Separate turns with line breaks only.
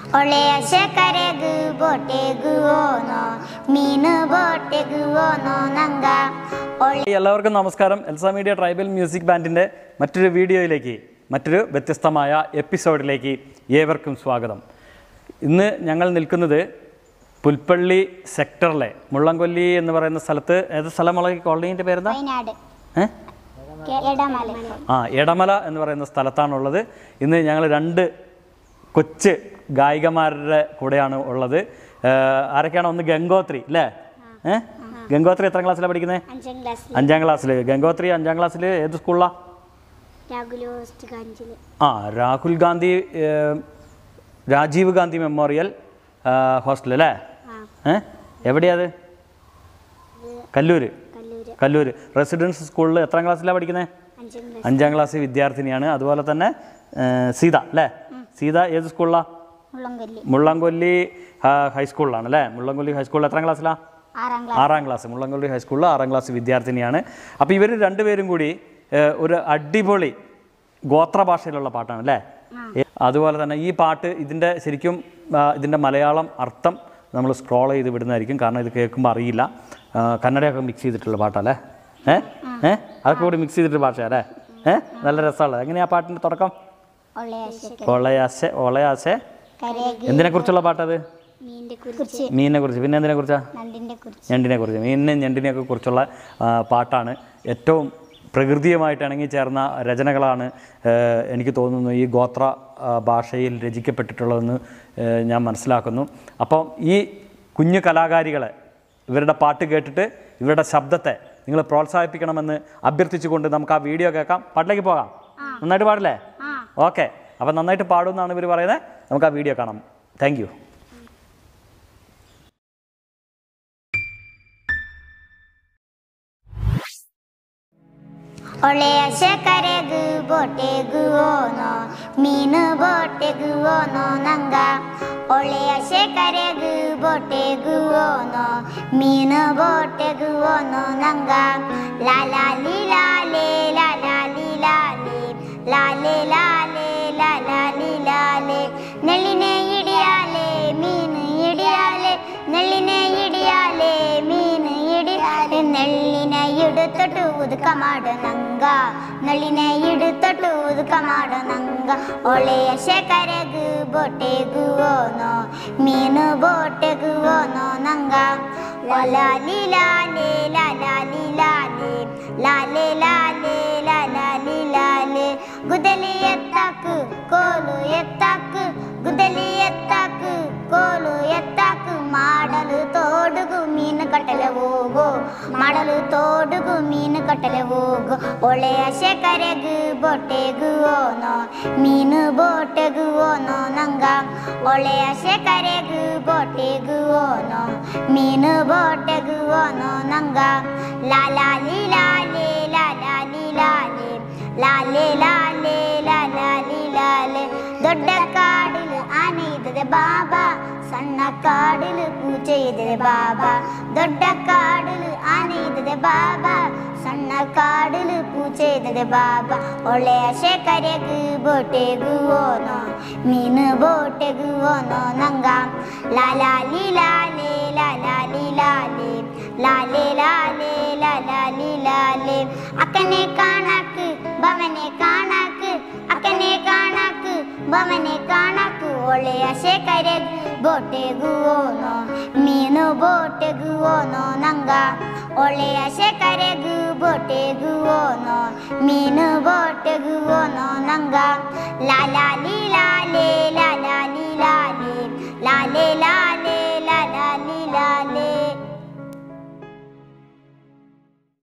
ಒಳ್ಳೆಯ ಕರೆಗು ಬೋಟೆಗು ಓನೋ ಮೀನು ಬೋಟೆಗು ಓನೋ ನಂಗ ಒಳ್ಳೆ
എല്ലാവർക്കും നമസ്കാരം എൽസ മീഡിയ ട്രൈബൽ മ്യൂസിക് ബാൻഡിൻ്റെ മറ്റൊരു വീഡിയോയിലേക്ക് മറ്റൊരു വ്യത്യസ്തമായ എപ്പിസോഡിലേക്ക് ഏവർക്കും സ്വാഗതം ഇന്ന് ഞങ്ങൾ നിൽക്കുന്നത് പുൽപ്പള്ളി സെക്ടറിലെ മുള്ളംകൊല്ലി എന്ന് പറയുന്ന സ്ഥലത്ത് ഏത് സ്ഥലമുള്ള കോളനീൻ്റെ പേരെന്താ
വയനാട്
ഏ
എടമല
ആ എടമല എന്ന് പറയുന്ന സ്ഥലത്താണുള്ളത് ഇന്ന് ഞങ്ങൾ രണ്ട് കൊച്ച് ഗായികമാരുടെ കൂടെയാണ് ഉള്ളത് ഏഹ് ആരൊക്കെയാണ് ഒന്ന് ഗംഗോത്രി അല്ലേ ഏ ഗംഗോത്രി എത്ര ക്ലാസ്സിലാണ് പഠിക്കുന്നത്
അഞ്ചാം ക്ലാസ്
അഞ്ചാം ക്ലാസ്സിൽ ഗംഗോത്രി അഞ്ചാം ക്ലാസ്സിൽ ഏത് സ്കൂളിലാണ്
രാഹുൽ ഹോസ്റ്റ് കാഞ്ചില്
ആ രാഹുൽ ഗാന്ധി ഏഹ്, രാജീവ് ഗാന്ധി മെമ്മോറിയൽ ഹോസ്റ്റൽ അല്ലേ ഏ എവിടെയാത് കല്ലൂര്
കല്ലൂര്
കല്ലൂർ റെസിഡൻസ് സ്കൂളിൽ എത്രാം ക്ലാസ്സിലാണ് പഠിക്കുന്നത്
അഞ്ചാം ക്ലാസ്
അഞ്ചാം ക്ലാസ് വിദ്യാർത്ഥിനിയാണ് അതുപോലെ തന്നെ ഏഹ്, സീത അല്ലേ സീത ഏത് സ്കൂളിലാണ്
മുള്ളംകൊല്ലി
മുള്ളംകൊല്ലി ആ, ഹൈസ്കൂളിലാണ് അല്ലേ മുള്ളംകൊല്ലി ഹൈസ്കൂളിൽ എത്രാം ക്ലാസ്സിലാണ്
ആറാം ക്ലാസ്
ആറാം ക്ലാസ് മുള്ളംകൊല്ലി ഹൈസ്കൂളിൽ ആറാം ക്ലാസ് വിദ്യാർത്ഥിനിയാണ് അപ്പോൾ ഇവർ രണ്ടുപേരും കൂടി ഏഹ്, ഒരു അടിപൊളി ഗോത്ര ഭാഷയിലുള്ള പാട്ടാണ് അല്ലേ ഏ, അതുപോലെ തന്നെ ഈ പാട്ട് ഇതിൻ്റെ ശരിക്കും ആ, ഇതിൻ്റെ മലയാളം അർത്ഥം നമ്മൾ സ്ക്രോൾ ചെയ്ത് വിടുന്നതായിരിക്കും കാരണം ഇത് കേൾക്കുമ്പോൾ അറിയില്ല ആ, കന്നഡയൊക്കെ മിക്സ് ചെയ്തിട്ടുള്ള പാട്ടല്ലേ ഏ ഏ അതൊക്കെ കൂടി മിക്സ് ചെയ്തിട്ടുള്ള ഭാഷയല്ലേ ഏ നല്ല രസമുള്ളത് എങ്ങനെയാ പാട്ടിൻ്റെ തുടക്കം
ഒള്ളയ
ഒളയാശെ ഒളയാശെ
കരേഗ്
എന്തിനെ കുറിച്ചുള്ള പാട്ടത്
മീനിന്റെ കുറിച്ച്
മീനിനെ കുറിച്ച് പിന്നെ എന്തിനെ കുറിച്ചാ
നണ്ടിന്റെ കുറിച്ച്
ഞണ്ടിനെ കുറിച്ച് മീനിനെ ഞണ്ടിനെയൊക്കെ കുറിച്ചുള്ള ആ, പാട്ടാണ് ഏറ്റവും പ്രകൃതിയുമായിട്ട് ഇണങ്ങി ചേർന്ന രചനകളാണ് ആ, എനിക്ക് തോന്നുന്നു ഈ ഗോത്ര ആ, ഭാഷയിൽ രചിക്കപ്പെട്ടിട്ടുള്ളതെന്ന് ആ, ഞാൻ മനസ്സിലാക്കുന്നു അപ്പം ഈ കുഞ്ഞു കലാകാരികളെ ഇവരുടെ പാട്ട് കേട്ടിട്ട് ഇവരുടെ ശബ്ദത്തെ നിങ്ങൾ പ്രോത്സാഹിപ്പിക്കണമെന്ന് അഭ്യർത്ഥിച്ചുകൊണ്ട് നമുക്ക് ആ വീഡിയോ കേൾക്കാം പാട്ടിലേക്ക് പോകാം നന്നായിട്ട് പാടില്ലേ ഓക്കെ അപ്പം നന്നായിട്ട് പാടുമെന്നാണ് ഇവർ പറയുന്നത് നമുക്ക് ആ വീഡിയോ കാണാം താങ്ക് യു
ಒಳ್ಳೆಯ ಕರೆಗು ಬೋಟೆಗು ಓನೋ ಮೀನು ಬೋಟೆಗು ಓನೋ ನಂಗ ಒಳ್ಳೆಯ ಕರೆಗು ಬೋಟೆಗು ಓನೋ ಮೀನು ಬೋಟೆಗು ಓನೋ ನಂಗ ಲಾಲಾ ಲೀಲಾಲೆ ಲಾಲಾ ಲೀಲಾಲೆ ಲಾಲೆ ಲಾಲೆ ಲಾಲಾ ಲೀಲಾಲೆ ನೆಳ್ಳಿನೆ ಇಡಿಯಾಲೆ ಮೀನು ಇಡಿಯಾಲೆ ನೆಳ್ಳಿನೆ ಇಡಿಯಾಲೆ ಮೀನು ಇಡಿಯಾಲೆ ನೆಳ್ಳಿನ ಇಡುತ್ತೊಟ್ಟು ಉದುಕ ಮಾಡು ನಂಗ ನಳಿನ ಇಡುತ್ತೊಟ್ಟು ಉದುಕ ಮಾಡು ನಂಗ ಒಳ್ಳೆಯ ಶೆಕರೆಗು ಬೋಟೆಗು ಓನೋ ಮೀನು ಬೋಟೆಗು ಓನೋ ನಂಗ ಒಲ ಲೀಲಾಲೆ ಲಾಲಾ ಲೀಲಾಲೆ ಲಾಲೆ ಲಾಲೆ ಲಾಲಾ ಲೀಲಾಲೆ ಗುದಲಿ ಎತ್ತಾಕು ಕೋಲು ಎತ್ತಾಕು ಗುದಲಿ ಎತ್ತಾಕು ಕೋಲು ಎತ್ತಾಕು ಮಾಡಲು ತೋಡುಗು ಮೀನು ಕಟ್ಟಲೆ ಹೋಗು ಮಾಡಲು ತೋಡುಗು ಮೀನು ಕಟ್ಟಲೆ ಹೋಗು ಒಳ್ಳೆಯ ಶೆಕರೆಗು ಬೊಟ್ಟೆಗು ಓನೋ ಮೀನು ಬೋಟೆಗು ಓನೋ ನಂಗ ಒಳ್ಳೆಯ ಶೆಕರೆಗು ಬೊಟ್ಟೆಗು ಓನೋ ಮೀನು ಬೋಟೆಗು ಓನೋ ನಂಗ ಲಾಲಾ ಲೀಲಾಲೆ ಲಾಲಾ ಲೀಲಾಲೆ ಲಾಲೆ ಲಾಲೆ ಲಾಲಾ ಲೀಲಾಲೆ ದೊಡ್ಡ ಕಾಡಿಲು ಆನೆ ಇದ್ದದೆ ಬಾಬಾ ಸಣ್ಣ ಕಾಡಿಲು ಪೂಜೆ ಇದೆ ಬಾಬಾ ದೊಡ್ಡ ಕಾಡಿಲು ಆನೆ ಇದ್ದದೆ ಬಾಬಾ ಸಣ್ಣ ಕಾಡಿಲು ಪೂಜೆ ಇದೆ ಬಾಬಾ ಒಳ್ಳೆಯ ಶೇಖರೆಗು ಬೋಟೆಗು ಓನೋ ಮೀನು ಬೋಟೆಗು ಓನೋ ನಂಗ ಲಾಲಾ ಲೀಲಾಲೆ ಲಾಲಾ ಲೀಲಾಲೆ ಲಾಲೆ ಲಾಲೆ ಲಾಲಾ ಲೀಲಾಲೆ ಅಕ್ಕನೆ ಕಾಣಕ್ ಭವನೆ ಕಾಣಕ್ ಅಕ್ಕನೆ ಕಾಣಕ್ ಭವನೆ ಕಾಣಕ್ ಒಳ್ಳೆಯ ಶೇಖರೆಗು ಬೋಟೆಗು ಓನೋ ಮೀನು ಬೋಟೆಗು ಓನೋ ನಂಗ ಒಳ್ಳೆಯ ಶೇಖರೆಗು ಬೋಟೆಗು ಓನೋ ಮೀನು ಬೋಟೆಗು ಓನೋ ನಂಗ ಲಾಲಾ ಲೀಲಾಲೆ ಲಾಲಾ ಲೀಲಾಲೆ ಲಾಲೆ ಲಾ